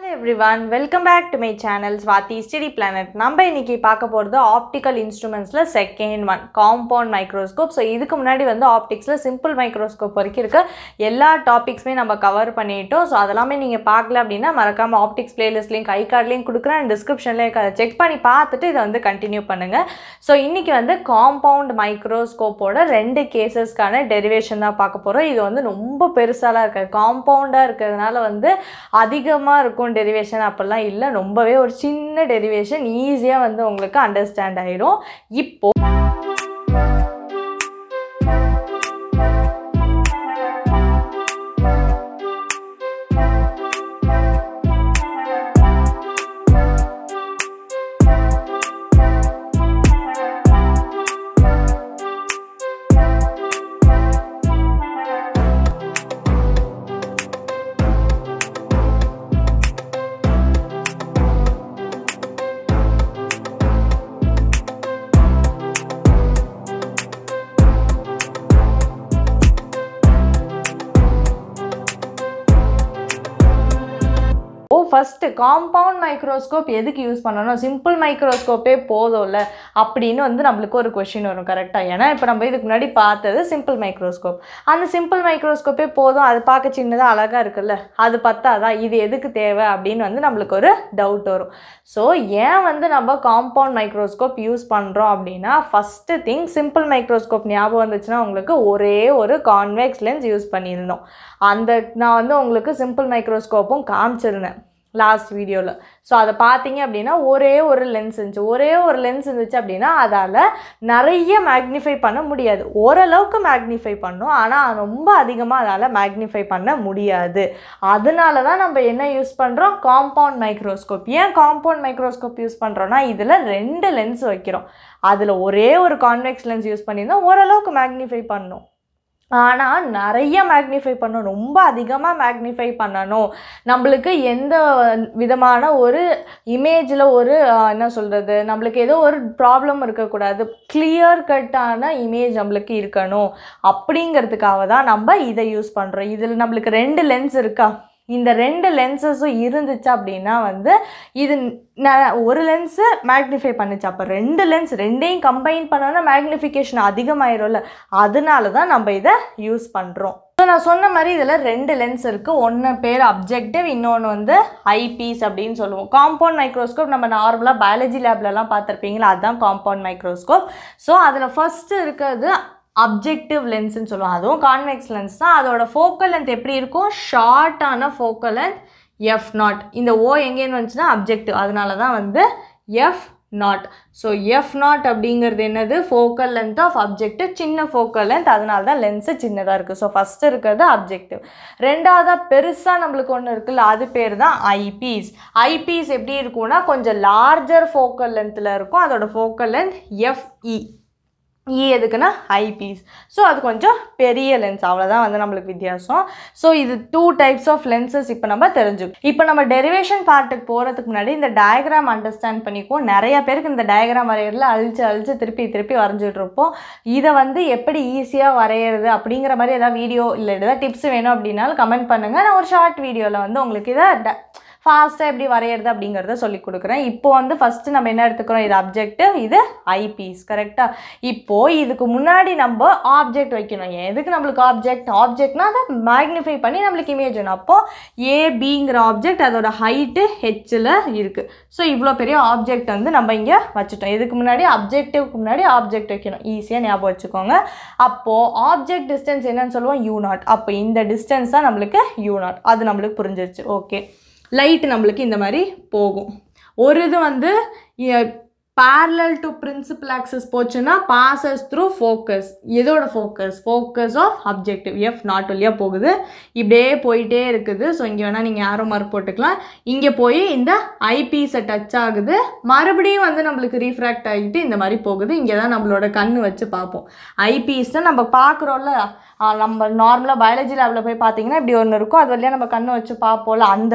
everyone welcome back to my channel Swathi study planet நம்ம இன்னைக்கு பார்க்க போகிறது ஆப்டிக்கல் இன்ஸ்ட்ருமெண்ட்ஸில் second one compound microscope so இதுக்கு முன்னாடி வந்து ஆப்டிக்ஸில் சிம்பிள் மைக்ரோஸ்கோப் வரைக்கும் இருக்க எல்லா டாபிக்ஸுமே நம்ம கவர் பண்ணிட்டோம் ஸோ அதெல்லாமே நீங்கள் பார்க்கல அப்படின்னா மறக்காமல் optics playlist link I card link கொடுக்குறேன் டிஸ்கிரிப்ஷனில் செக் பண்ணி பார்த்துட்டு இதை வந்து கண்டினியூ பண்ணுங்கள் ஸோ இன்றைக்கி வந்து காம்பவுண்ட் மைக்ரோஸ்கோப்போட ரெண்டு கேசஸ்க்கான டெரிவேஷன் தான் பார்க்க போகிறோம் இது வந்து ரொம்ப பெருசாலாம் இருக்காது காம்பவுண்டாக இருக்கிறதுனால வந்து அதிகமாக இருக்கும் டெரிவேஷன் அப்படிலாம் இல்லை ரொம்பவே ஒரு சின்ன டெரிவேஷன் ஈஸியாக வந்து உங்களுக்கு அண்டர்ஸ்டாண்ட் ஆயிரும் இப்போ ஓ ஃபஸ்ட்டு காம்பவுண்ட் மைக்ரோஸ்கோப் எதுக்கு யூஸ் பண்ணணும் சிம்பிள் மைக்ரோஸ்கோப்பே போதும்ல அப்படின்னு வந்து நம்மளுக்கு ஒரு கொஷின் வரும் கரெக்டாக ஏன்னா இப்போ நம்ம இதுக்கு முன்னாடி பார்த்தது சிம்பிள் மைக்ரோஸ்கோப் அந்த சிம்பிள் மைக்ரோஸ்கோப்பே போதும் அது பார்க்க சின்னதாக அழகாக இருக்குல்ல அது பத்தாதா இது எதுக்கு தேவை அப்படின்னு வந்து நம்மளுக்கு ஒரு டவுட் வரும் ஸோ ஏன் வந்து நம்ம காம்பவுண்ட் மைக்ரோஸ்கோப் யூஸ் பண்ணுறோம் அப்படின்னா ஃபஸ்ட்டு திங் சிம்பிள் மைக்ரோஸ்கோப் ஞாபகம் வந்துச்சுன்னா உங்களுக்கு ஒரே ஒரு கான்வெக்ஸ் லென்ஸ் யூஸ் பண்ணியிருந்தோம் அந்த நான் வந்து உங்களுக்கு சிம்பிள் மைக்ரோஸ்கோப்பும் காமிச்சிருந்தேன் லாஸ்ட் வீடியோவில் ஸோ அதை பார்த்தீங்க அப்படின்னா ஒரே ஒரு லென்ஸ் இருந்துச்சு ஒரே ஒரு லென்ஸ் இருந்துச்சு அப்படின்னா அதால் நிறைய மேக்னிஃபை பண்ண முடியாது ஓரளவுக்கு மேக்னிஃபை பண்ணும் ஆனால் ரொம்ப அதிகமாக அதால் மேக்னிஃபை பண்ண முடியாது அதனால தான் நம்ம என்ன யூஸ் பண்ணுறோம் காம்பவுண்ட் மைக்ரோஸ்கோப் ஏன் காம்பவுண்ட் மைக்ரோஸ்கோப் யூஸ் பண்ணுறோன்னா இதில் ரெண்டு லென்ஸ் வைக்கிறோம் அதில் ஒரே ஒரு கான்வெக்ஸ் லென்ஸ் யூஸ் பண்ணியிருந்தோம் ஓரளவுக்கு மேக்னிஃபை பண்ணும் ஆனால் நிறைய மேக்னிஃபை பண்ணணும் ரொம்ப அதிகமாக மேக்னிஃபை பண்ணணும் நம்மளுக்கு எந்த விதமான ஒரு இமேஜில் ஒரு ஆஹ், என்ன சொல்கிறது நம்மளுக்கு ஏதோ ஒரு ப்ராப்ளம் இருக்கக்கூடாது கிளியர் கட்டான இமேஜ் நம்மளுக்கு இருக்கணும் அப்படிங்கிறதுக்காக தான் நம்ம இதை யூஸ் பண்ணுறோம் இதில் நம்மளுக்கு ரெண்டு லென்ஸ் இருக்கா இந்த ரெண்டு லென்சஸும் இருந்துச்சு அப்படின்னா வந்து இது ந- ஒரு லென்ஸு மேக்னிஃபை பண்ணுச்சு அப்போ ரெண்டு லென்ஸ் ரெண்டையும் கம்பைன் பண்ணோன்னா மேக்னிஃபிகேஷன் அதிகமாயிரும்ல அதனால தான் நம்ம இதை யூஸ் பண்ணுறோம் ஸோ நான் சொன்ன மாதிரி இதில் ரெண்டு லென்ஸ் இருக்குது ஒன்று பேர் அப்ஜெக்டிவ் இன்னொன்று வந்து ஐபீஸ் அப்படின்னு சொல்லுவோம் காம்பவுண்ட் மைக்ரோஸ்கோப் நம்ம நார்மலாக பயாலஜி லேப்லலாம் பார்த்துருப்பீங்களா அதுதான் காம்பவுண்ட் மைக்ரோஸ்கோப் ஸோ அதில் ஃபஸ்ட்டு இருக்கிறது அப்ஜெக்டிவ் லென்ஸ்னு சொல்லுவோம் அதுவும் கான்வெக்ஸ் லென்ஸ் தான் அதோட ஃபோக்கல் லென்த் எப்படி இருக்கும் ஷார்ட்டான ஃபோக்கல் லென்த் எஃப் நாட் இந்த ஓ எங்கேருந்து வந்துச்சுன்னா அப்ஜெக்டிவ் அதனால தான் வந்து F naught so F naught அப்படிங்கிறது என்னது ஃபோக்கல் லென்த் ஆஃப் அப்ஜெக்டிவ் சின்ன ஃபோக்கல் லென்த் அதனால தான் லென்ஸு சின்னதாக இருக்குது ஸோ ஃபஸ்ட்டு இருக்கிறது அப்ஜெக்டிவ் ரெண்டாவதாக பெருசாக நம்மளுக்கு ஒன்று இருக்குல்ல அது பேர் தான் ஐபீஸ் ஐபீஸ் எப்படி இருக்கும்னா கொஞ்சம் லார்ஜர் ஃபோக்கல் லென்த்தில் இருக்கும் அதோட ஃபோக்கல் லென்த் எஃப்இ இ எதுக்குன்னா ஐபீஸ் ஸோ அது கொஞ்சம் பெரிய லென்ஸ் அவ்வளோதான் வந்து நம்மளுக்கு வித்தியாசம் ஸோ இது டூ டைப்ஸ் ஆஃப் லென்சஸ் இப்போ நம்ம தெரிஞ்சுக்கணும் இப்போ நம்ம டெரிவேஷன் பார்ட்டுக்கு போகிறதுக்கு முன்னாடி இந்த டயக்ராம் அண்டர்ஸ்டாண்ட் பண்ணிக்குவோம் நிறைய பேருக்கு இந்த டயக்ராம் வரைகிறதுல அழிச்சு அழிச்சு திருப்பி திருப்பி வரைஞ்சிட்டு இருப்போம் இதை வந்து எப்படி ஈஸியாக வரைகிறது அப்படிங்கிற மாதிரி ஏதாவது வீடியோ இல்லை ஏதாவது டிப்ஸ் வேணும் அப்படின்னாலும் கமெண்ட் பண்ணுங்கள் நான் ஒரு ஷார்ட் வீடியோவில் வந்து உங்களுக்கு இதை ட ஃபாஸ்ட்டாக எப்படி வரைகிறது அப்படிங்கிறத சொல்லி கொடுக்குறேன் இப்போ வந்து ஃபஸ்ட்டு நம்ம என்ன எடுத்துக்கிறோம் இது அப்ஜெக்டிவ் இது ஐபீஸ் கரெக்டாக இப்போது இதுக்கு முன்னாடி நம்ம ஆப்ஜெக்ட் வைக்கணும் எதுக்கு நம்மளுக்கு ஆப்ஜெக்ட் ஆப்ஜெக்ட்னா அதை மேக்னிஃபை பண்ணி நம்மளுக்கு இமேஜ் வேணும் அப்போது ஏபிங்கிற ஆப்ஜெக்ட் அதோட ஹைட்டு ஹெச்சில் இருக்குது ஸோ இவ்வளோ பெரிய ஆப்ஜெக்ட் வந்து நம்ம இங்கே வச்சுட்டோம் இதுக்கு முன்னாடி அப்ஜெக்டிவ்க்கு முன்னாடி ஆப்ஜெக்ட் வைக்கணும் ஈஸியாக ஞாபகம் வச்சுக்கோங்க அப்போது ஆப்ஜெக்ட் டிஸ்டன்ஸ் என்னன்னு சொல்லுவோம் யூ நாட் அப்போ இந்த டிஸ்டன்ஸ் தான் நம்மளுக்கு யூ நாட் அது நம்மளுக்கு புரிஞ்சிருச்சு ஓகே லைட் நம்மளுக்கு இந்த மாதிரி போகும் ஒரு இது வந்து parallel டு பிரின்சிபல் ஆக்சஸ் போச்சுன்னா பாசஸ் த்ரூ ஃபோக்கஸ் எதோட focus focus of objective F naught வழியாக போகுது இப்படியே போயிட்டே இருக்குது ஸோ இங்கே வேணால் நீங்கள் யாரோ மார்க் போட்டுக்கலாம் இங்கே போய் இந்த ஐபீஸை டச் ஆகுது மறுபடியும் வந்து நம்மளுக்கு ரீஃப்ராக்ட் ஆகிட்டு இந்த மாதிரி போகுது இங்கே தான் நம்மளோட கண் வச்சு பார்ப்போம் ஐபீஸ் தான் நம்ம பார்க்குறோம்ல நம்ம நார்மலாக பயாலஜி லேபில் போய் பார்த்தீங்கன்னா இப்படி ஒன்று இருக்கும் அது வழியாக நம்ம கண்ணை வச்சு பார்ப்போம்ல அந்த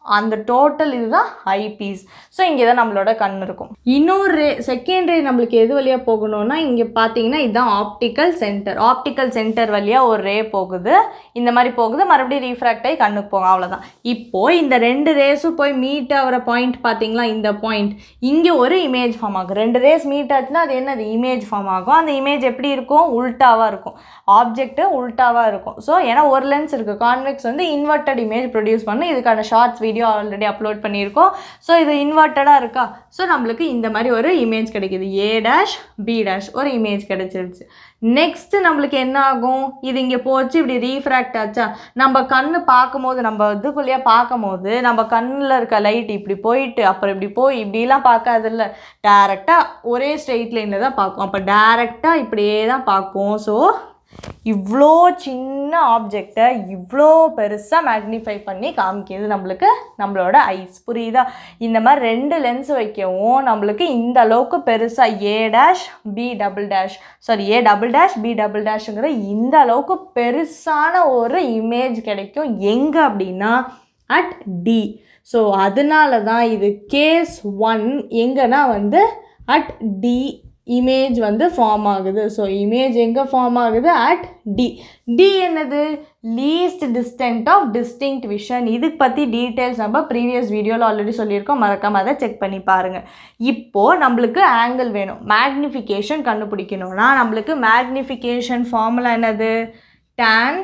அந்த டோட்டல் இதுதான் ஐபீஸ் ஸோ இங்கே தான் நம்மளோட கண் இருக்கும் இன்னொரு ரே செகண்ட் ரே நம்மளுக்கு எது வழியாக போகணும்னா இங்கே பார்த்தீங்கன்னா இதுதான் ஆப்டிக்கல் சென்டர் ஆப்டிக்கல் சென்டர் வழியாக ஒரு ரே போகுது இந்த மாதிரி போகுது மறுபடியும் ரீஃப்ராக்ட் ஆகி கண்ணுக்கு போகும் அவ்வளோதான் இப்போது இந்த ரெண்டு ரேஸும் போய் மீட் ஆகிற பாயிண்ட் பார்த்தீங்களா இந்த பாயிண்ட் இங்கே ஒரு இமேஜ் ஃபார்ம் ஆகும் ரெண்டு ரேஸ் மீட் ஆச்சுன்னா அது என்னது இமேஜ் ஃபார்ம் ஆகும் அந்த இமேஜ் எப்படி இருக்கும் உல்ட்டாவாக இருக்கும் ஆப்ஜெக்ட்டு உல்ட்டாவாக இருக்கும் ஸோ ஏன்னா ஒரு லென்ஸ் இருக்குது கான்வெக்ஸ் வந்து இன்வெர்ட்டட் இமேஜ் ப்ரொடியூஸ் பண்ணு இதுக்கான ஷார்ட்ஸ் வீடியோ ஆல்ரெடி அப்லோட் பண்ணியிருக்கோம் ஸோ இது இன்வெர்ட்டடாக இருக்கா ஸோ நம்மளுக்கு இந்த மாதிரி ஒரு இமேஜ் கிடைக்குது ஏ டேஷ் பி டேஷ் ஒரு இமேஜ் கிடைச்சிருச்சு நெக்ஸ்ட் நம்மளுக்கு என்ன ஆகும் இது இங்கே போச்சு இப்படி ரீஃப்ராக்ட் ஆச்சா நம்ம கண்ணு பார்க்கும்போது நம்ம இதுக்குள்ளேயே பார்க்கும்போது நம்ம கண்ணில் இருக்க லைட் இப்படி போயிட்டு அப்புறம் இப்படி போய் இப்படிலாம் பார்க்காதில்ல டேரெக்டாக ஒரே ஸ்ட்ரெயிட் லைனில் தான் பார்க்கும் அப்போ டேரெக்டாக இப்படியே தான் பார்க்கும் ஸோ இவ்வளோ சின்ன ஆப்ஜெக்டை இவ்வளோ பெருசாக மேக்னிஃபை பண்ணி காமிக்கிது நம்மளுக்கு நம்மளோட ஐஸ் புரியுதா இந்த மாதிரி ரெண்டு லென்ஸ் வைக்கவும் நம்மளுக்கு இந்த அளவுக்கு பெருசாக A dash B double dash sorry A double dash B double டேஷுங்கிற இந்த அளவுக்கு பெருசான ஒரு இமேஜ் கிடைக்கும் எங்கே அப்படின்னா அட் டி ஸோ அதனால தான் இது கேஸ் ஒன் எங்கன்னா வந்து அட் டி இமேஜ் வந்து ஃபார்ம் ஆகுது ஸோ இமேஜ் எங்கே ஃபார்ம் ஆகுது அட் டி டி என்னது least distance of distinct vision இதுக்கு பற்றி டீட்டெயில்ஸ் நம்ம ப்ரீவியஸ் வீடியோவில் ஆல்ரெடி சொல்லியிருக்கோம் மறக்காம அதை செக் பண்ணி பாருங்கள் இப்போது நம்மளுக்கு ஆங்கிள் வேணும் மேக்னிஃபிகேஷன் கண்டுபிடிக்கணும்னா நம்மளுக்கு மேக்னிஃபிகேஷன் ஃபார்முலா என்னது tan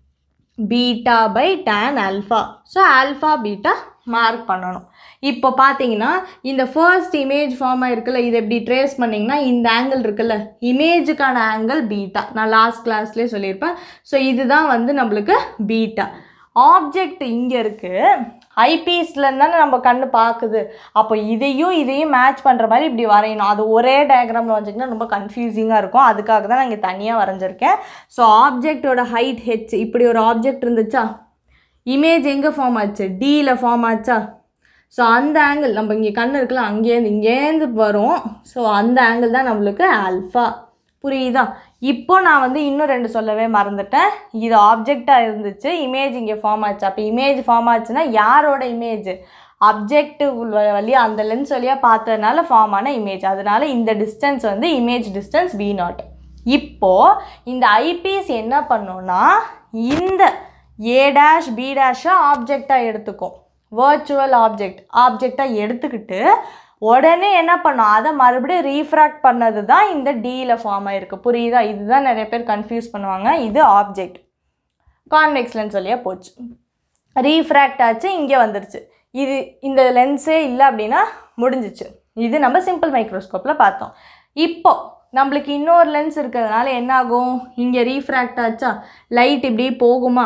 beta by tan alpha so alpha beta mark பண்ணணும் இப்போ பார்த்தீங்கன்னா இந்த ஃபர்ஸ்ட் இமேஜ் ஃபார்ம் ஆயிருக்குல்ல இது எப்படி ட்ரேஸ் பண்ணிங்கன்னா இந்த ஆங்கிள் இருக்குல்ல இமேஜுக்கான ஆங்கிள் பீட்டா நான் லாஸ்ட் கிளாஸ்லேயே சொல்லியிருப்பேன் ஸோ இதுதான் வந்து நம்மளுக்கு பீட்டா ஆப்ஜெக்ட் இங்கே இருக்குது ஐபீஸ்லேருந்து தானே நம்ம கண்ணு பார்க்குது அப்போ இதையும் இதையும் மேட்ச் பண்ணுற மாதிரி இப்படி வரையணும் அது ஒரே டயக்ராமில் வரைஞ்சிங்கன்னா ரொம்ப கன்ஃபியூசிங்காக இருக்கும் அதுக்காக தான் நான் இங்கே தனியாக வரைஞ்சிருக்கேன் ஸோ ஆப்ஜெக்டோட ஹைட் ஹெச் இப்படி ஒரு ஆப்ஜெக்ட் இருந்துச்சா இமேஜ் எங்கே ஃபார்ம் ஆச்சு டியில் ஃபார்ம் ஆச்சா ஸோ அந்த ஆங்கிள் நம்ம இங்கே கண் இருக்குல்ல அங்கேருந்து இங்கேருந்து வரும் ஸோ அந்த ஆங்கிள் தான் நம்மளுக்கு ஆல்ஃபா புரியுதா இப்போ நான் வந்து இன்னும் ரெண்டு சொல்லவே மறந்துட்டேன் இது ஆப்ஜெக்டாக இருந்துச்சு இமேஜ் இங்கே ஃபார்ம் ஆச்சு அப்போ இமேஜ் ஃபார்ம் ஆச்சுன்னா யாரோட இமேஜ் அப்ஜெக்டிவ் வழியாக அந்த லென்ஸ் வழியாக பார்த்ததுனால ஃபார்ம் ஆன இமேஜ் அதனால இந்த டிஸ்டன்ஸ் வந்து இமேஜ் டிஸ்டன்ஸ் பி நாட் இப்போது இந்த ஐபிஎஸ் என்ன பண்ணோன்னா இந்த ஏ டேஷ் பி டேஷை ஆப்ஜெக்டாக எடுத்துக்கும் வர்ச்சுவல் ஆப்ஜெக்ட் ஆப்ஜெக்டாக எடுத்துக்கிட்டு உடனே என்ன பண்ணோம் அதை மறுபடியும் ரீஃப்ராக்ட் பண்ணது தான் இந்த டியில் ஃபார்ம் ஆயிருக்கு புரியுதா இதுதான் நிறைய பேர் கன்ஃபியூஸ் பண்ணுவாங்க இது ஆப்ஜெக்ட் கான்வெக்ஸ் லென்ஸ் வழியாக போச்சு ரீஃப்ராக்ட் ஆச்சு இங்கே வந்துருச்சு இது இந்த லென்ஸே இல்லை அப்படின்னா முடிஞ்சிச்சு இது நம்ம சிம்பிள் மைக்ரோஸ்கோப்பில் பார்த்தோம் இப்போ நம்மளுக்கு இன்னொரு லென்ஸ் இருக்கிறதுனால என்ன ஆகும் இங்கே ரீஃப்ராக்ட் ஆச்சா லைட் இப்படி போகுமா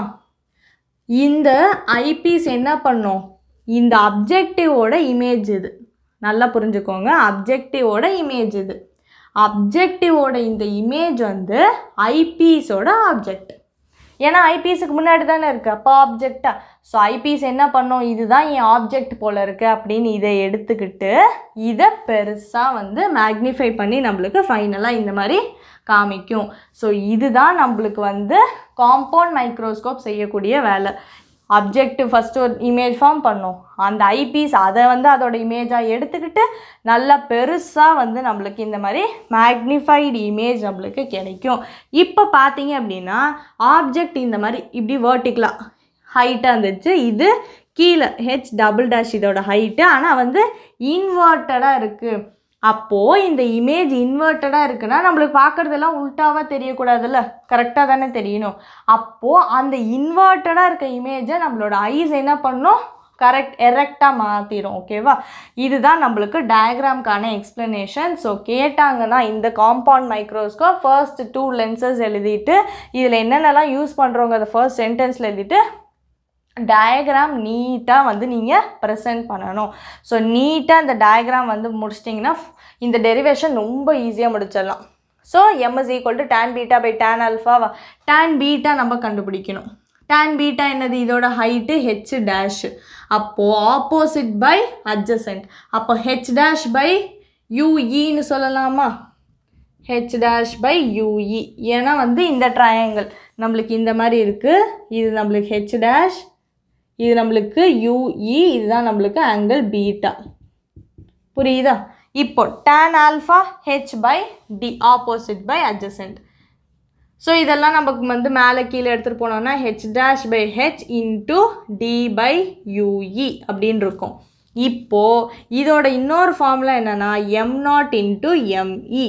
இந்த ஐபீஸ் என்ன பண்ணும் இந்த அப்ஜெக்டிவோட இமேஜ் இது நல்லா புரிஞ்சுக்கோங்க அப்ஜெக்டிவோட இமேஜ் இது அப்ஜெக்டிவோட இந்த இமேஜ் வந்து ஐபீஸோட ஆப்ஜெக்ட் ஏன்னா ஐபிஎஸ்க்கு முன்னாடி தானே இருக்குது அப்போ ஆப்ஜெக்டா ஸோ ஐபிஎஸ் என்ன பண்ணும் இதுதான் என் ஆப்ஜெக்ட் போல் இருக்குது அப்படின்னு இதை எடுத்துக்கிட்டு இதை பெருசாக வந்து மேக்னிஃபை பண்ணி நம்மளுக்கு ஃபைனலாக இந்த மாதிரி காமிக்கும் ஸோ இதுதான் நம்மளுக்கு வந்து காம்பவுண்ட் மைக்ரோஸ்கோப் செய்யக்கூடிய வேலை அப்ஜெக்டிவ் ஃபஸ்ட்டு ஒரு இமேஜ் ஃபார்ம் பண்ணோம் அந்த ஐபீஸ் அதை வந்து அதோட இமேஜாக எடுத்துக்கிட்டு நல்லா பெருசாக வந்து நம்மளுக்கு இந்த மாதிரி மேக்னிஃபைடு இமேஜ் நம்மளுக்கு கிடைக்கும் இப்போ பார்த்தீங்க அப்படின்னா ஆப்ஜெக்ட் இந்த மாதிரி இப்படி வேர்ட்டிக்கலாக ஹைட்டாக இருந்துச்சு இது கீழே ஹெச் டபுள் டேஷ் இதோட ஹைட்டு ஆனால் வந்து இன்வெர்ட்டடாக இருக்குது அப்போது இந்த இமேஜ் இன்வெர்ட்டடாக இருக்குன்னா நம்மளுக்கு பார்க்குறதெல்லாம் உல்ட்டாவாக தெரியக்கூடாதுல்ல கரெக்டாக தானே தெரியணும் அப்போது அந்த இன்வெர்ட்டடாக இருக்க இமேஜை நம்மளோட ஐஸ் என்ன பண்ணும் கரெக்ட் எரெக்டாக மாற்றிடும் ஓகேவா இதுதான் நம்மளுக்கு டயக்ராம்க்கான எக்ஸ்ப்ளனேஷன் ஸோ கேட்டாங்கன்னா இந்த compound microscope first two lenses எழுதிட்டு இதில் என்னென்னலாம் யூஸ் பண்ணுறோங்க அதை ஃபர்ஸ்ட் சென்டென்ஸில் எழுதிட்டு டயக்ராம் நீட்டாக வந்து நீங்கள் ப்ரெசென்ட் பண்ணணும் ஸோ நீட்டாக இந்த டயக்ராம் வந்து முடிச்சிட்டிங்கன்னா இந்த டெரிவேஷன் ரொம்ப ஈஸியாக முடிச்சிடலாம் so M is equal to tan beta by tan அல்ஃபாவா டேன் பீட்டா நம்ம கண்டுபிடிக்கணும் டேன் பீட்டா என்னது இதோட ஹைட்டு ஹெச் டேஷ் அப்போது ஆப்போசிட் பை அட்ஜசன்ட் அப்போ ஹெச் டேஷ் பை யூஇன்னு சொல்லலாமா ஹெச் டேஷ் பை யூஇ ஏன்னா வந்து இந்த ட்ரையாங்கிள் நம்மளுக்கு இந்த மாதிரி இருக்குது இது நம்மளுக்கு ஹெச் டேஷ் இது நம்மளுக்கு யூஇ இதுதான் நம்மளுக்கு ஆங்கிள் பீட்டா புரியுதா இப்போ tan alpha H by D opposite by adjacent so இதெல்லாம் நமக்கு வந்து மேலே கீழே எடுத்துகிட்டு போனோம்னா H dash by H into D by UE அப்படின்னு இருக்கும் இப்போது இதோட இன்னொரு ஃபார்முலா என்னென்னா எம் நாட் இன்ட்டு எம்இ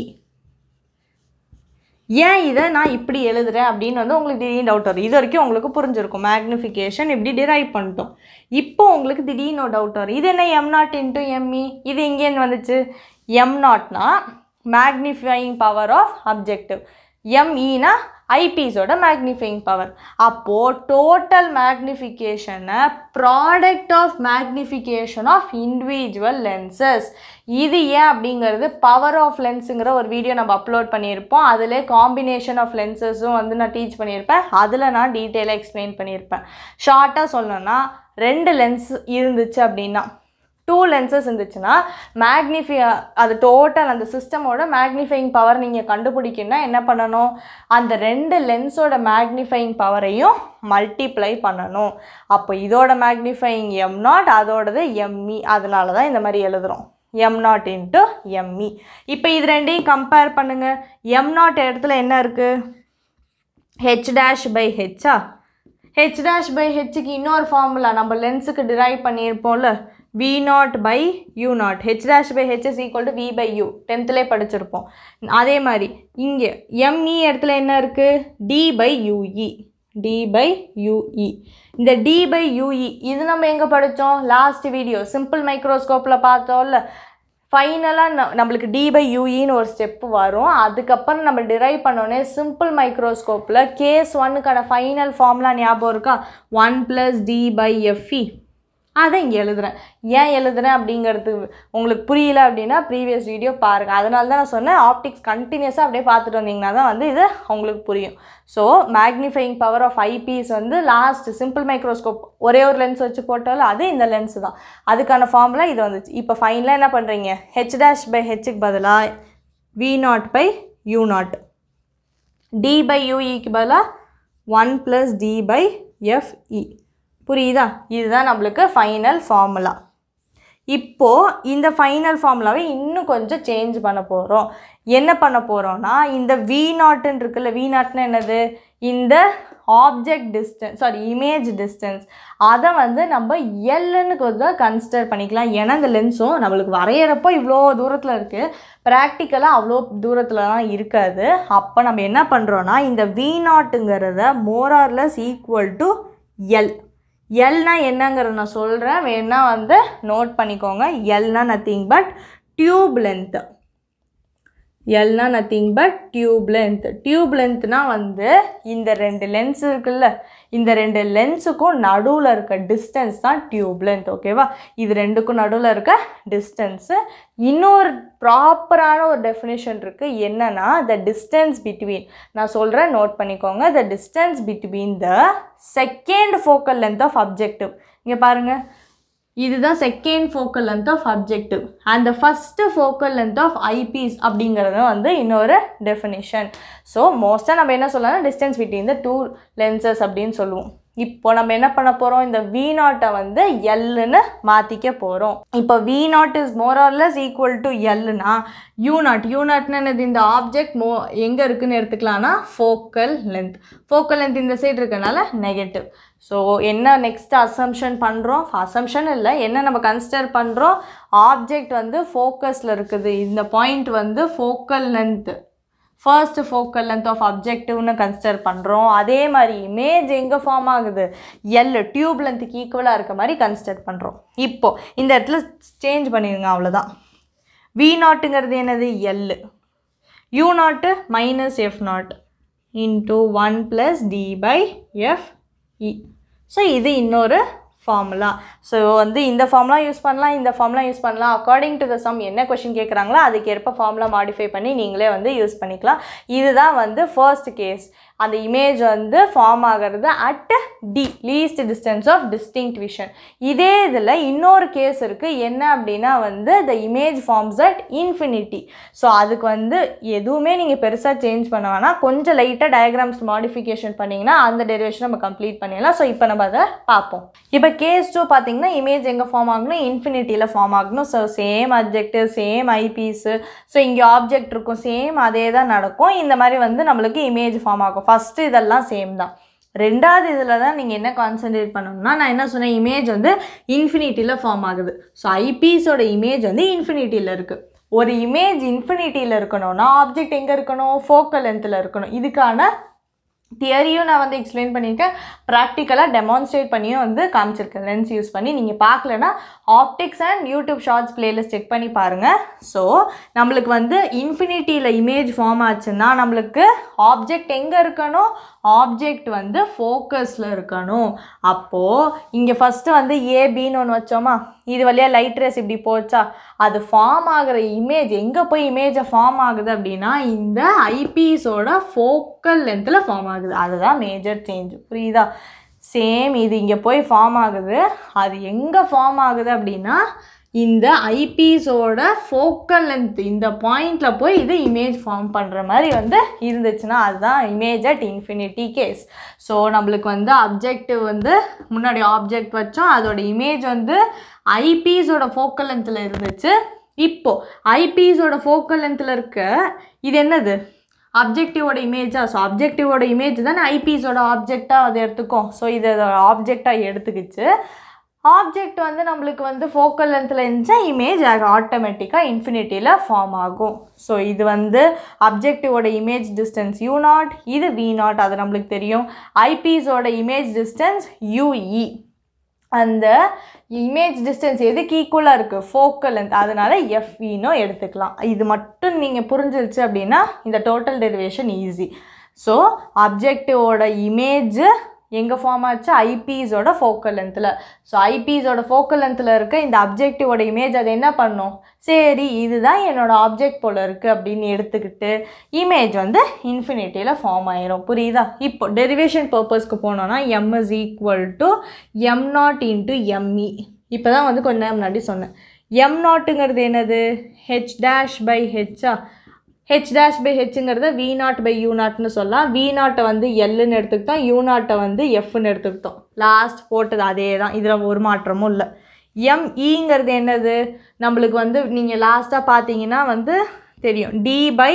ஏன் இதை நான் இப்படி எழுதுறேன் அப்படின்னு வந்து உங்களுக்கு திடீர்னு டவுட் வரும் இது வரைக்கும் உங்களுக்கு புரிஞ்சிருக்கும் மேக்னிஃபிகேஷன் இப்படி டிரைவ் பண்ணிட்டோம் இப்போ உங்களுக்கு திடீர்னு டவுட் வரும் இது என்ன எம் நாட் இன்ட்டு எம்இ இது எங்கேருந்து வந்துச்சு எம் நாட்னா மேக்னிஃபையிங் பவர் ஆஃப் அப்ஜெக்டிவ் எம்இனா ஐபீஸோட மேக்னிஃபையிங் பவர் அப்போது டோட்டல் மேக்னிஃபிகேஷனை product of magnification of individual lenses இது ஏன் அப்படிங்கிறது பவர் ஆஃப் லென்ஸுங்கிற ஒரு வீடியோ நம்ம அப்லோட் பண்ணியிருப்போம் அதில் காம்பினேஷன் ஆஃப் லென்சஸும் வந்து நான் டீச் பண்ணியிருப்பேன் அதில் நான் டீட்டெயிலாக எக்ஸ்பிளைன் பண்ணியிருப்பேன் ஷார்ட்டாக சொல்லணும்னா ரெண்டு லென்ஸ் இருந்துச்சு அப்படின்னா டூ லென்சஸ் இருந்துச்சுன்னா மேக்னிஃபை அது டோட்டல் அந்த சிஸ்டமோட மேக்னிஃபையிங் பவர் நீங்கள் கண்டுபிடிக்கணும்னா என்ன பண்ணணும் அந்த ரெண்டு லென்ஸோட மேக்னிஃபையிங் பவரையும் மல்டிப்ளை பண்ணணும் அப்போ இதோட மேக்னிஃபையிங் எம் நாட் அதோடது எம்இ அதனால தான் இந்த மாதிரி எழுதுகிறோம் எம் நாட் இன்ட்டு எம்இ இப்போ இது ரெண்டையும் கம்பேர் பண்ணுங்கள் எம் நாட் இடத்துல என்ன இருக்குது ஹெச் டேஷ் பை ஹெச்சா ஹெச் டேஷ் பை ஹெச்சுக்கு இன்னொரு ஃபார்முலா நம்ம லென்ஸுக்கு டிரைவ் பண்ணியிருப்போம்ல V naught by U naught H dash by H is equal to V by U டென்த்துலேயே படிச்சிருப்போம் அதே மாதிரி இங்கே எம்இ இடத்துல என்ன இருக்குது D by UE D by UE இந்த டி பை யூஇ இது நம்ம எங்கே படித்தோம் லாஸ்ட் வீடியோ சிம்பிள் மைக்ரோஸ்கோப்பில் பார்த்தோம்ல ஃபைனலாக நம்மளுக்கு டி பை யூஇன்னு ஒரு ஸ்டெப்பு வரும் அதுக்கப்புறம் நம்ம டிரைவ் பண்ணோடனே சிம்பிள் மைக்ரோஸ்கோப்பில் கேஸ் ஒன்னுக்கான ஃபைனல் ஃபார்ம்லாம் ஞாபகம் இருக்கா one plus D by FE அதை இங்கே எழுதுறேன் ஏன் எழுதுறேன் அப்படிங்கிறது உங்களுக்கு புரியல அப்படின்னா ப்ரீவியஸ் வீடியோ பாருங்கள் அதனால தான் நான் சொன்னேன் ஆப்டிக்ஸ் கண்டினியூஸாக அப்படியே பார்த்துட்டு வந்தீங்கன்னா தான் வந்து இது உங்களுக்கு புரியும் so magnifying power of eyepiece வந்து லாஸ்ட் சிம்பிள் மைக்ரோஸ்கோப் ஒரே ஒரு லென்ஸ் வச்சு போட்டாலும் அது இந்த லென்ஸ் தான் அதுக்கான ஃபார்முலா இது வந்துச்சு இப்போ ஃபைனலாக என்ன பண்ணுறீங்க ஹெச் டேஷ் பை ஹெச்சுக்கு பதிலாக V naught by U naught D by யூஇக்கு பதிலாக one plus D by FE புரியுதா இதுதான் நம்மளுக்கு ஃபைனல் ஃபார்முலா இப்போது இந்த ஃபைனல் ஃபார்முலாவை இன்னும் கொஞ்சம் சேஞ்ச் பண்ண போகிறோம் என்ன பண்ண போகிறோம்னா இந்த வி நாட்டுன்னு இருக்குல்ல வி நாட்னா என்னது இந்த object distance sorry image distance அதை வந்து நம்ம எல்லுன்னு கொஞ்சம் கன்சிடர் பண்ணிக்கலாம் ஏன்னா இந்த லென்ஸும் நம்மளுக்கு வரைகிறப்போ இவ்வளோ தூரத்தில் இருக்குது ப்ராக்டிக்கலாக அவ்வளோ தூரத்துலலாம் இருக்காது அப்போ நம்ம என்ன பண்ணுறோன்னா இந்த வி நாட்டுங்கிறத மோரார்லெஸ் ஈக்குவல் டு எல் எல்னா என்னங்கிறத நான் சொல்கிறேன் வேணா வந்து நோட் பண்ணிக்கோங்க எல்னா நத்திங் பட் டியூப் லென்த்து எல்னா nothing but tube length tube லென்த்னா வந்து இந்த ரெண்டு லென்ஸ் இருக்குல்ல இந்த ரெண்டு லென்ஸுக்கும் நடுவில் இருக்க டிஸ்டன்ஸ் தான் டியூப் லென்த் ஓகேவா இது ரெண்டுக்கும் நடுவில் இருக்க டிஸ்டன்ஸு இன்னொரு ப்ராப்பரான ஒரு டெஃபினேஷன் இருக்குது என்னன்னா த டிஸ்டன்ஸ் பிட்வீன் நான் சொல்கிறேன் நோட் பண்ணிக்கோங்க the distance between the second focal length of objective இங்கே பாருங்கள் இதுதான் second focal length of objective and the first focal length of eyepiece அப்படிங்கிறது வந்து இன்னொரு டெஃபினிஷன் ஸோ மோஸ்ட்டாக நம்ம என்ன சொல்லலாம் distance between the two lenses அப்படின்னு சொல்லுவோம் இப்போ நம்ம என்ன பண்ண போகிறோம் இந்த வி நாட்டை வந்து எல்லுன்னு மாற்றிக்க போகிறோம் இப்போ v naught is more or less equal to எல்லுனா யூ நாட் யூ நாட்னா என்னது இந்த ஆப்ஜெக்ட் மோ எங்கே இருக்குன்னு எடுத்துக்கலாம்னா ஃபோக்கல் லென்த் ஃபோக்கல் லென்த் இந்த சைடு இருக்கனால நெகட்டிவ் ஸோ என்ன நெக்ஸ்ட் அசம்ஷன் பண்ணுறோம் அசம்ஷன் இல்லை என்ன நம்ம கன்சிடர் பண்ணுறோம் ஆப்ஜெக்ட் வந்து ஃபோக்கஸில் இருக்குது இந்த பாயிண்ட் வந்து focal length first focal length of அப்ஜெக்டிவ்னு கன்சிடர் பண்ணுறோம் அதே மாதிரி இமேஜ் எங்கே ஃபார்ம் ஆகுது எல் டியூப் லென்த்துக்கு ஈக்குவலாக இருக்க மாதிரி கன்சிடர் பண்ணுறோம் இப்போது இந்த இடத்துல சேஞ்ச் பண்ணிடுங்க அவ்வளோதான் வி நாட்டுங்கிறது என்னது L U naught minus F naught into one plus D by F E so இது இன்னொரு ஃபார்முலா ஸோ வந்து இந்த ஃபார்முலா யூஸ் பண்ணலாம் இந்த ஃபார்முலா யூஸ் பண்ணலாம் அக்கார்டிங் டு த சம் என்ன கொஷின் கேட்குறாங்களோ அதுக்கேற்ப ஃபார்முலா மாடிஃபை பண்ணி நீங்களே வந்து யூஸ் பண்ணிக்கலாம் இதுதான் வந்து ஃபர்ஸ்ட் கேஸ் அந்த இமேஜ் வந்து ஃபார்ம் ஆகிறது at D least distance of distinct vision இதே இதில் இன்னொரு கேஸ் இருக்குது என்ன அப்படின்னா வந்து the image forms at infinity so அதுக்கு வந்து எதுவுமே நீங்கள் பெருசாக சேஞ்ச் பண்ண வேணாம் கொஞ்சம் லைட்டாக டயக்ராம்ஸ் மாடிஃபிகேஷன் பண்ணிங்கன்னா அந்த டெரிவேஷன் நம்ம கம்ப்ளீட் பண்ணிடலாம் ஸோ இப்போ நம்ம அதை பார்ப்போம் இப்போ கேஸ் டூ பார்த்தீங்கன்னா இமேஜ் எங்கே ஃபார்ம் ஆகணும் இன்ஃபினிட்டியில் ஃபார்ம் ஆகணும் so same objective same eyepiece so இங்கே ஆப்ஜெக்ட் இருக்கும் சேம் அதே தான் நடக்கும் இந்த மாதிரி வந்து நம்மளுக்கு இமேஜ் ஃபார்ம் ஆகும் ஃபஸ்ட்டு இதெல்லாம் சேம் தான் ரெண்டாவது இதில் தான் நீங்கள் என்ன கான்சென்ட்ரேட் பண்ணணும்னா நான் என்ன சொன்னேன் இமேஜ் வந்து இன்ஃபினிட்டியில் ஃபார்ம் ஆகுது ஸோ ஐபீஸோட இமேஜ் வந்து இன்ஃபினிட்டியில் இருக்குது ஒரு இமேஜ் இன்ஃபினிட்டியில் இருக்கணும்னா ஆப்ஜெக்ட் எங்கே இருக்கணும் ஃபோக்கல் லென்த்தில் இருக்கணும் இதுக்கான தியரியும் நான் வந்து எக்ஸ்பிளைன் பண்ணியிருக்கேன் ப்ராக்டிக்கலாக டெமான்ஸ்ட்ரேட் பண்ணியும் வந்து காமிச்சிருக்கேன் லென்ஸ் யூஸ் பண்ணி நீங்கள் பார்க்கலனா optics and YouTube shorts playlist check பண்ணி பாருங்கள் ஸோ நம்மளுக்கு வந்து இன்ஃபினிட்டியில் இமேஜ் ஃபார்ம் ஆச்சுன்னா நம்மளுக்கு ஆப்ஜெக்ட் எங்கே இருக்கணும் ஆப்ஜெக்ட் வந்து ஃபோக்கஸில் இருக்கணும் அப்போது இங்கே ஃபஸ்ட்டு வந்து ஏபின்னு ஒன்று வச்சோமா இது வழியாக லைட் ரேஸ் இப்படி போச்சா அது ஃபார்ம் ஆகிற இமேஜ் எங்கே போய் இமேஜை ஃபார்ம் ஆகுது அப்படின்னா இந்த ஐபீஸோட ஃபோக்கல் லென்த்தில் ஃபார்ம் ஆகுது அதுதான் மேஜர் சேஞ்ச் புரியுதா சேம் இது இங்கே போய் ஃபார்ம் ஆகுது அது எங்கே ஃபார்ம் ஆகுது அப்படின்னா இந்த ஐபீஸோட ஃபோக்கல் லென்த் இந்த பாயிண்டில் போய் இது இமேஜ் ஃபார்ம் பண்ணுற மாதிரி வந்து இருந்துச்சுன்னா அதுதான் image at infinity case so நம்மளுக்கு வந்து அப்ஜெக்டிவ் வந்து முன்னாடி ஆப்ஜெக்ட் வச்சோம் அதோட இமேஜ் வந்து ஐபீஸோட ஃபோக்கல் லென்த்தில் இருந்துச்சு இப்போது ஐபீஸோட ஃபோக்கல் லென்த்தில் இருக்க இது என்னது அப்ஜெக்டிவோட இமேஜா ஸோ அப்ஜெக்டிவோட இமேஜ் தானே ஐபீஸோட ஆப்ஜெக்டாக அதை எடுத்துக்கும் ஸோ இதை ஆப்ஜெக்டாக எடுத்துக்கிச்சு ஆப்ஜெக்ட் வந்து நம்மளுக்கு வந்து ஃபோக்கல் லென்த்தில் இருந்துச்சா இமேஜ் ஆட்டோமேட்டிக்காக இன்ஃபினிட்டியில் ஃபார்ம் ஆகும் ஸோ இது வந்து அப்ஜெக்டிவோட இமேஜ் டிஸ்டன்ஸ் யூ நாட் இது வி நாட் அது நம்மளுக்கு தெரியும் ஐபீஸோட இமேஜ் டிஸ்டன்ஸ் யூஇ அந்த இமேஜ் டிஸ்டன்ஸ் எதுக்கு ஈக்குவலாக இருக்குது ஃபோக்கல் லென்த் அதனால் எஃப்இனும் எடுத்துக்கலாம் இது மட்டும் நீங்கள் புரிஞ்சிருச்சு அப்படின்னா இந்த டோட்டல் டெரிவேஷன் ஈஸி ஸோ அப்ஜெக்டிவோட இமேஜ் எங்கே ஃபார்ம் ஆச்சு ஐபீஸோட ஃபோக்கல் லென்த்தில் ஸோ ஐபீஸோட ஃபோக்கல் லென்த்தில் இருக்க இந்த அப்ஜெக்டிவோட இமேஜ் அது என்ன பண்ணும் சரி இதுதான் என்னோடய ஆப்ஜெக்ட் போல் இருக்குது அப்படின்னு எடுத்துக்கிட்டு இமேஜ் வந்து இன்ஃபினிட்டியில் ஃபார்ம் ஆயிரும் புரியுதா இப்போ டெரிவேஷன் பர்பஸ்க்கு போனோன்னா M is equal to M naught into ME இப்போ தான் வந்து கொஞ்ச நேரம் முன்னாடி சொன்னேன் எம் நாட்டுங்கிறது என்னது ஹெச் டேஷ் பை ஹெச்சா ஹெச் டேஷ் பை ஹெச்ங்கிறத வி நாட் பை யூ நாட்னு சொல்லலாம் வி நாட்டை வந்து எல்லுன்னு எடுத்துக்கிட்டோம் யூ நாட்டை வந்து எஃப்னு எடுத்துக்கிட்டோம் லாஸ்ட் போட்டது அதே தான் இதில் ஒரு மாற்றமும் இல்லை எம்இங்கிறது என்னது நம்மளுக்கு வந்து நீங்கள் லாஸ்ட்டாக பார்த்தீங்கன்னா வந்து தெரியும் டி பை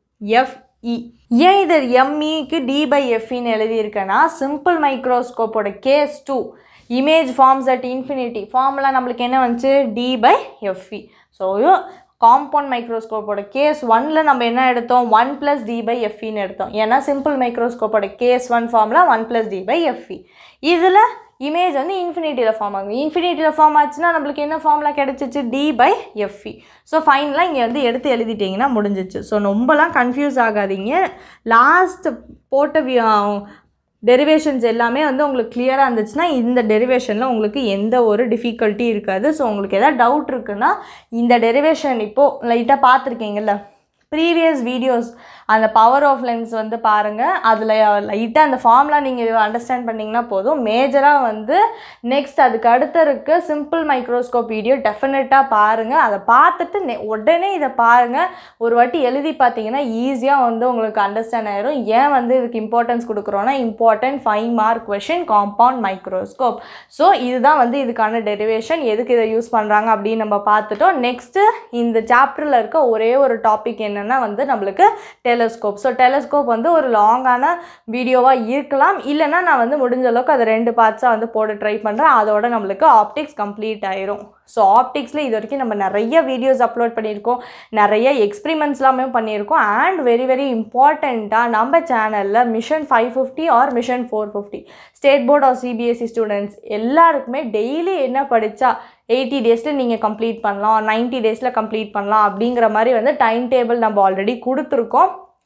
எஃப்இ ஏன் இதை எம்இக்கு டி பை எஃப்இன்னு எழுதியிருக்கேன்னா சிம்பிள் மைக்ரோஸ்கோப்போட case two image forms at infinity formula நம்மளுக்கு என்ன வந்துச்சு D by FE so compound மைக்ரோஸ்கோப்போட கேஸ் ஒனில் நம்ம என்ன எடுத்தோம் ஒன் ப்ளஸ் டி பை எஃப்இன்னு எடுத்தோம் ஏன்னா சிம்பிள் மைக்ரோஸ்கோப்போட case one formula one plus D by FE இதில் இமேஜ் வந்து இன்ஃபினிட்டியில் ஃபார்ம் ஆகும் இன்ஃபினிட்டியில் ஃபார்ம் ஆச்சுன்னா நம்மளுக்கு என்ன ஃபார்முலா கிடச்சிச்சு டி பை எஃப்இ ஸோ ஃபைனலாக இங்கே வந்து எடுத்து எழுதிட்டிங்கன்னா முடிஞ்சிச்சு ஸோ ரொம்பலாம் கன்ஃபியூஸ் ஆகாதீங்க லாஸ்ட் போட்ட வி- டெரிவேஷன்ஸ் எல்லாமே வந்து உங்களுக்கு கிளியராக இருந்துச்சுன்னா இந்த டெரிவேஷனில் உங்களுக்கு எந்த ஒரு டிஃபிகல்ட்டி இருக்காது ஸோ உங்களுக்கு எதாவது டவுட் இருக்குன்னா இந்த டெரிவேஷன் இப்போது லைட்டாக பார்த்துருக்கீங்கல்ல ப்ரீவியஸ் வீடியோஸ் அந்த பவர் ஆஃப் லென்ஸ் வந்து பாருங்கள் அதில் லைட்டாக அந்த ஃபார்ம்லாம் நீங்கள் அண்டர்ஸ்டாண்ட் பண்ணிங்கன்னா போதும் மேஜராக வந்து நெக்ஸ்ட் அதுக்கு அடுத்து இருக்க சிம்பிள் மைக்ரோஸ்கோப் வீடியோ டெஃபினட்டாக பாருங்கள் அதை பார்த்துட்டு நெ உடனே இதை பாருங்கள் ஒரு வாட்டி எழுதி பார்த்தீங்கன்னா ஈஸியாக வந்து உங்களுக்கு அண்டர்ஸ்டாண்ட் ஆயிரும் ஏன் வந்து இதுக்கு இம்பார்ட்டன்ஸ் கொடுக்குறோன்னா important five mark question compound microscope so இதுதான் வந்து இதுக்கான டெரிவேஷன் எதுக்கு இதை யூஸ் பண்ணுறாங்க அப்படின்னு நம்ம பார்த்துட்டோம் நெக்ஸ்ட்டு இந்த சாப்டரில் இருக்க ஒரே ஒரு டாபிக் என்னென்னா வந்து நம்மளுக்கு டெலஸ்கோப் ஸோ டெலஸ்கோப் வந்து ஒரு லாங்கான வீடியோவாக இருக்கலாம் இல்லைன்னா நான் வந்து முடிஞ்ச அளவுக்கு அதை ரெண்டு பார்ட்ஸாக வந்து போட ட்ரை பண்ணுறேன் அதோட நம்மளுக்கு ஆப்டிக்ஸ் கம்ப்ளீட் ஆயிரும் ஸோ ஆப்டிக்ஸில் இது வரைக்கும் நம்ம நிறைய வீடியோஸ் அப்லோட் பண்ணியிருக்கோம் நிறைய எக்ஸ்பிரிமெண்ட்ஸ்லாமே பண்ணியிருக்கோம் அண்ட் வெரி வெரி இம்பார்ட்டண்ட்டாக நம்ம சேனலில் mission five fifty or mission four fifty state board or CBSE students எல்லாருக்குமே டெய்லி என்ன படித்தா எயிட்டி டேஸில் நீங்கள் கம்ப்ளீட் பண்ணலாம் நைன்ட்டி டேஸில் கம்ப்ளீட் பண்ணலாம் அப்படிங்கிற மாதிரி வந்து டைம் டேபிள் நம்ம ஆல்ரெடி கொடுத்துருக்கோம்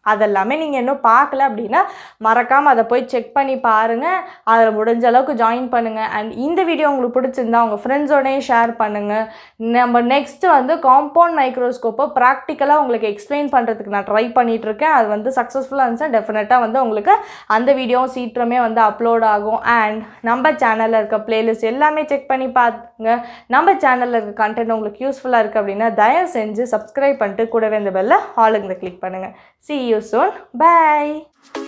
அதெல்லாமே நீங்கள் இன்னும் பார்க்கல அப்படின்னா மறக்காமல் அதை போய் செக் பண்ணி பாருங்கள் அதில் முடிஞ்ச அளவுக்கு ஜாயின் பண்ணுங்கள் அண்ட் இந்த வீடியோ உங்களுக்கு பிடிச்சிருந்தா உங்கள் ஃப்ரெண்ட்ஸோடய ஷேர் பண்ணுங்கள் நம்ம நெக்ஸ்ட்டு வந்து காம்பவுண்ட் மைக்ரோஸ்கோப்பை ப்ராக்டிக்கலாக உங்களுக்கு எக்ஸ்பிளைன் பண்ணுறதுக்கு நான் ட்ரை பண்ணிகிட்டு இருக்கேன் அது வந்து சக்ஸஸ்ஃபுல்லாக இருந்துச்சுன்னா டெஃபினட்டாக வந்து உங்களுக்கு அந்த வீடியோவும் சீக்கிரமே வந்து அப்லோட் ஆகும் அண்ட் நம்ம சேனலில் இருக்க பிளேலிஸ்ட் எல்லாமே செக் பண்ணி பாருங்க நம்ம சேனலில் இருக்க கண்டென்ட் உங்களுக்கு யூஸ்ஃபுல்லாக இருக்குது அப்படின்னா தயவு செஞ்சு சப்ஸ்கிரைப் பண்ணிட்டு கூடவே இந்த பெல்ல ஆளுங்க கிளிக் பண்ணுங்கள் see you soon bye